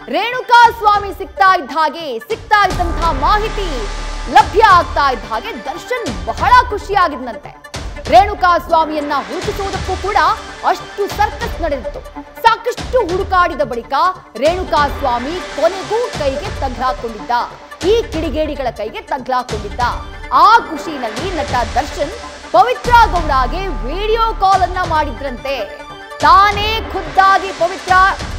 ರೇಣುಕಾ ಸ್ವಾಮಿ ಸಿಗ್ತಾ ಇದ್ದ ಹಾಗೆ ಸಿಗ್ತಾ ಇದ್ದಂತಹ ಮಾಹಿತಿ ಲಭ್ಯ ಆಗ್ತಾ ಇದ್ದ ಹಾಗೆ ದರ್ಶನ್ ಬಹಳ ಖುಷಿಯಾಗಿದ್ನಂತೆ ರೇಣುಕಾ ಸ್ವಾಮಿಯನ್ನ ಹುಡುಕಿಸುವುದಕ್ಕೂ ಕೂಡ ಅಷ್ಟು ಸರ್ಕಸ್ ನಡೆದಿತ್ತು ಸಾಕಷ್ಟು ಹುಡುಕಾಡಿದ ಬಳಿಕ ರೇಣುಕಾ ಸ್ವಾಮಿ ಕೊನೆಗೂ ಕೈಗೆ ತಗ್ಲಾಕೊಂಡಿದ್ದ ಈ ಕಿಡಿಗೇಡಿಗಳ ಕೈಗೆ ತಗ್ಲಾಕೊಂಡಿದ್ದ ಆ ಖುಷಿನಲ್ಲಿ ನಟ ದರ್ಶನ್ ಪವಿತ್ರ ಗೌಡಗೆ ವಿಡಿಯೋ ಕಾಲ್ ಅನ್ನ ಮಾಡಿದ್ರಂತೆ ತಾನೇ ಖುದ್ದಾಗಿ ಪವಿತ್ರ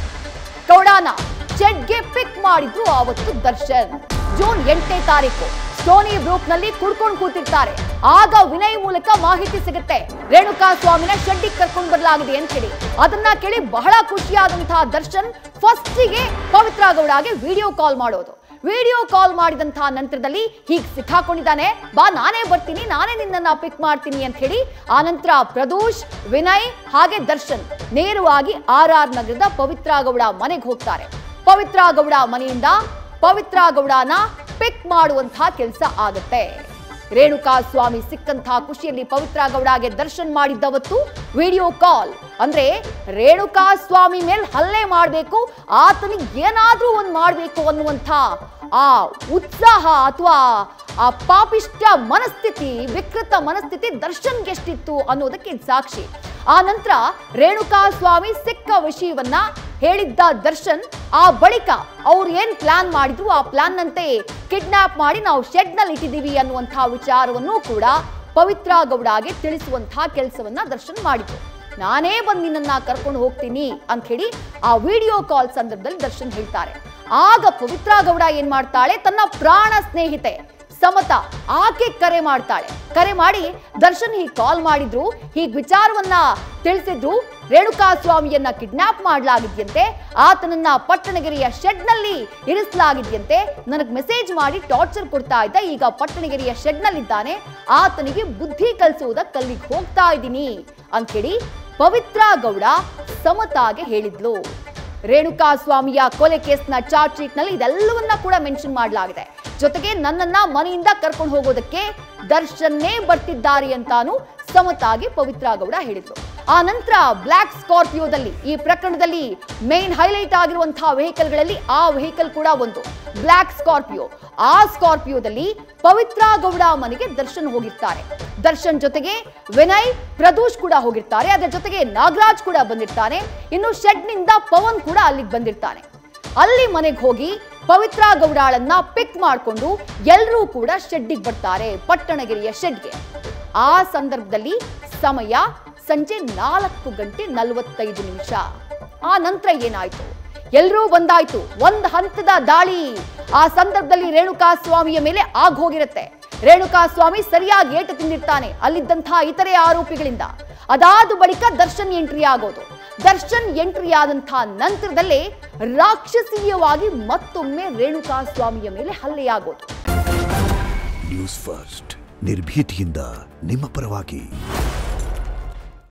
ಗೌಡನ ಚೆಡ್ಗೆ ಪಿಕ್ ಮಾಡಿದ್ರು ಆವತ್ತು ದರ್ಶನ್ ಜೂನ್ ಎಂಟನೇ ತಾರೀಕು ಸ್ಟೋನಿ ಗ್ರೂಪ್ ನಲ್ಲಿ ಕುಡ್ಕೊಂಡು ಕೂತಿರ್ತಾರೆ ಆಗ ವಿನಯ್ ಮೂಲಕ ಮಾಹಿತಿ ಸಿಗುತ್ತೆ ರೇಣುಕಾ ಸ್ವಾಮಿನ ಶೆಡ್ಡಿಗೆ ಕರ್ಕೊಂಡು ಬರಲಾಗಿದೆ ಅಂತ ಹೇಳಿ ಅದನ್ನ ಕೇಳಿ ಬಹಳ ಖುಷಿಯಾದಂತಹ ದರ್ಶನ್ ಫಸ್ಟಿಗೆ ಪವಿತ್ರ ಗೌಡಗೆ ವಿಡಿಯೋ ಕಾಲ್ ಮಾಡೋದು ವಿಡಿಯೋ ಕಾಲ್ ಮಾಡಿದಂತಹ ನಂತರದಲ್ಲಿ ಹೀಗೆ ಸಿಕ್ಕಾಕೊಂಡಿದ್ದಾನೆ ಬಾ ನಾನೇ ಬರ್ತೀನಿ ನಾನೇ ನಿನ್ನನ್ನ ಪಿಕ್ ಮಾಡ್ತೀನಿ ಅಂತ ಹೇಳಿ ಆ ನಂತರ ಪ್ರದೋಷ್ ವಿನಯ್ ಹಾಗೆ ದರ್ಶನ್ ನೇರವಾಗಿ ಆರ್ ಆರ್ ನಗರದ ಪವಿತ್ರ ಗೌಡ ಮನೆಗೆ ಹೋಗ್ತಾರೆ ಪವಿತ್ರ ಗೌಡ ಮನೆಯಿಂದ ಪವಿತ್ರ ಗೌಡನ ಪಿಕ್ ಮಾಡುವಂತಹ ಕೆಲಸ ಆಗುತ್ತೆ ರೇಣುಕಾ ಸ್ವಾಮಿ ಸಿಕ್ಕಂತಹ ಖುಷಿಯಲ್ಲಿ ಪವಿತ್ರ ಗೌಡಗೆ ದರ್ಶನ್ ಮಾಡಿದ್ದವತ್ತು ವಿಡಿಯೋ ಕಾಲ್ ಅಂದ್ರೆ ರೇಣುಕಾ ಸ್ವಾಮಿ ಮೇಲೆ ಹಲ್ಲೆ ಮಾಡಬೇಕು ಆತನಿಗೆ ಏನಾದ್ರೂ ಒಂದು ಮಾಡಬೇಕು ಅನ್ನುವಂಥ ಆ ಉತ್ಸಾಹ ಅಥವಾ ಆ ಪಾಪಿಷ್ಟ ಮನಸ್ಥಿತಿ ವಿಕೃತ ಮನಸ್ಥಿತಿ ದರ್ಶನ್ಗೆ ಎಷ್ಟಿತ್ತು ಅನ್ನೋದಕ್ಕೆ ಇದ್ ಸಾಕ್ಷಿ ಆ ನಂತರ ರೇಣುಕಾ ಸ್ವಾಮಿ ಸಿಕ್ಕ ವಿಷಯವನ್ನ ಹೇಳಿದ್ದ ದರ್ಶನ್ ಆ ಬಳಿಕ ಅವ್ರು ಏನ್ ಪ್ಲಾನ್ ಮಾಡಿದ್ರು ಆ ಪ್ಲಾನ್ ನಂತೆ ಕಿಡ್ನಾಪ್ ಮಾಡಿ ನಾವು ಶೆಡ್ ನಲ್ಲಿ ಇಟ್ಟಿದ್ದೀವಿ ಅನ್ನುವಂತಹ ವಿಚಾರವನ್ನು ಕೂಡ ಪವಿತ್ರ ಗೌಡಗೆ ತಿಳಿಸುವಂತಹ ಕೆಲಸವನ್ನ ದರ್ಶನ್ ಮಾಡಿದ್ರು ನಾನೇ ಬಂದು ನಿನ್ನನ್ನ ಕರ್ಕೊಂಡು ಹೋಗ್ತೀನಿ ಅಂತ ಹೇಳಿ ಆ ವಿಡಿಯೋ ಕಾಲ್ ಸಂದರ್ಭದಲ್ಲಿ ದರ್ಶನ್ ಹೇಳ್ತಾರೆ ಆಗ ಪವಿತ್ರ ಗೌಡ ಏನ್ ಮಾಡ್ತಾಳೆ ತನ್ನ ಪ್ರಾಣ ಸ್ನೇಹಿತೆ ಸಮತ ಆಕೆ ಕರೆ ಮಾಡ್ತಾಳೆ ಕರೆ ಮಾಡಿ ದರ್ಶನ್ ಹೀಗೆ ಕಾಲ್ ಮಾಡಿದ್ರು ಹೀಗ್ ವಿಚಾರವನ್ನ ತಿಳಿಸಿದ್ರು ರೇಣುಕಾ ಸ್ವಾಮಿಯನ್ನ ಕಿಡ್ನಾಪ್ ಮಾಡಲಾಗಿದ್ಯಂತೆ ಆತನನ್ನ ಪಟ್ಟಣಗೆರೆಯ ಶೆಡ್ ನಲ್ಲಿ ಇರಿಸಲಾಗಿದ್ಯಂತೆ ನನಗೆ ಮೆಸೇಜ್ ಮಾಡಿ ಟಾರ್ಚರ್ ಕೊಡ್ತಾ ಇದ್ದ ಈಗ ಪಟ್ಟಣಗೆರೆಯ ಶೆಡ್ ನಲ್ಲಿದ್ದಾನೆ ಆತನಿಗೆ ಬುದ್ಧಿ ಕಲಿಸುವುದಕ್ಕೆ ಅಲ್ಲಿಗೆ ಹೋಗ್ತಾ ಇದ್ದೀನಿ ಅಂತ ಹೇಳಿ ಪವಿತ್ರ ಗೌಡ ಸಮತಾಗೆ ಹೇಳಿದ್ಲು ರೇಣುಕಾ ಸ್ವಾಮಿಯ ಕೊಲೆ ಕೇಸ್ನ ಚಾರ್ಜ್ ಶೀಟ್ ನಲ್ಲಿ ಇದೆಲ್ಲವನ್ನ ಕೂಡ ಮೆನ್ಷನ್ ಮಾಡಲಾಗಿದೆ ಜೊತೆಗೆ ನನ್ನನ್ನ ಮನೆಯಿಂದ ಕರ್ಕೊಂಡು ಹೋಗೋದಕ್ಕೆ ದರ್ಶನ್ನೇ ಬರ್ತಿದ್ದಾರೆ ಅಂತಾನು ಸಮತಾಗಿ ಪವಿತ್ರ ಗೌಡ ಹೇಳಿದ್ರು ಆ ನಂತರ ಬ್ಲಾಕ್ ಸ್ಕಾರ್ಪಿಯೋದಲ್ಲಿ ಈ ಪ್ರಕರಣದಲ್ಲಿ ಮೇನ್ ಹೈಲೈಟ್ ಆಗಿರುವಂತಹ ವೆಹಿಕಲ್ಗಳಲ್ಲಿ ಆ ವೆಹಿಕಲ್ ಕೂಡ ಒಂದು ಬ್ಲಾಕ್ ಸ್ಕಾರ್ಪಿಯೋ ಆ ಸ್ಕಾರ್ಪಿಯೋದಲ್ಲಿ ಪವಿತ್ರ ಗೌಡ ಮನೆಗೆ ದರ್ಶನ್ ಹೋಗಿರ್ತಾರೆ ದರ್ಶನ್ ಜೊತೆಗೆ ವಿನಯ್ ಪ್ರದೋಷ್ ಕೂಡ ಹೋಗಿರ್ತಾರೆ ಅದರ ಜೊತೆಗೆ ನಾಗರಾಜ್ ಕೂಡ ಬಂದಿರ್ತಾನೆ ಇನ್ನು ಶೆಡ್ ನಿಂದ ಪವನ್ ಕೂಡ ಅಲ್ಲಿಗೆ ಬಂದಿರ್ತಾನೆ ಅಲ್ಲಿ ಮನೆಗೆ ಹೋಗಿ ಪವಿತ್ರ ಗೌಡಾಳನ್ನ ಪಿಕ್ ಮಾಡಿಕೊಂಡು ಎಲ್ಲರೂ ಕೂಡ ಶೆಡ್ಡಿಗೆ ಬರ್ತಾರೆ ಪಟ್ಟಣಗಿರಿಯ ಶೆಡ್ಗೆ ಆ ಸಂದರ್ಭದಲ್ಲಿ ಸಮಯ ಸಂಜೆ ನಾಲ್ಕು ಗಂಟೆ ನಲವತ್ತೈದು ನಿಮಿಷ ಆ ನಂತರ ಏನಾಯ್ತು ಎಲ್ಲರೂ ಬಂದಾಯ್ತು ಒಂದ್ ಹಂತದ ದಾಳಿ ಆ ಸಂದರ್ಭದಲ್ಲಿ ರೇಣುಕಾ ಸ್ವಾಮಿಯ ಮೇಲೆ ಆಗ್ ಹೋಗಿರುತ್ತೆ ರೇಣುಕಾ ಸ್ವಾಮಿ ಸರಿಯಾಗಿ ಏಟು ತಿಂದಿರ್ತಾನೆ ಅಲ್ಲಿದ್ದಂತಹ ಇತರೆ ಆರೋಪಿಗಳಿಂದ ಅದಾದ ಬಳಿಕ ದರ್ಶನ್ ಎಂಟ್ರಿ ಆಗೋದು ದರ್ಶನ್ ಎಂಟ್ರಿ ಆದಂತಹ ನಂತರದಲ್ಲೇ ರಾಕ್ಷಸೀಯವಾಗಿ ಮತ್ತೊಮ್ಮೆ ರೇಣುಕಾ ಸ್ವಾಮಿಯ ಮೇಲೆ ಹಲ್ಲೆಯಾಗೋದು ನ್ಯೂಸ್ ಫಸ್ಟ್ ನಿರ್ಭೀತಿಯಿಂದ ನಿಮ್ಮ ಪರವಾಗಿ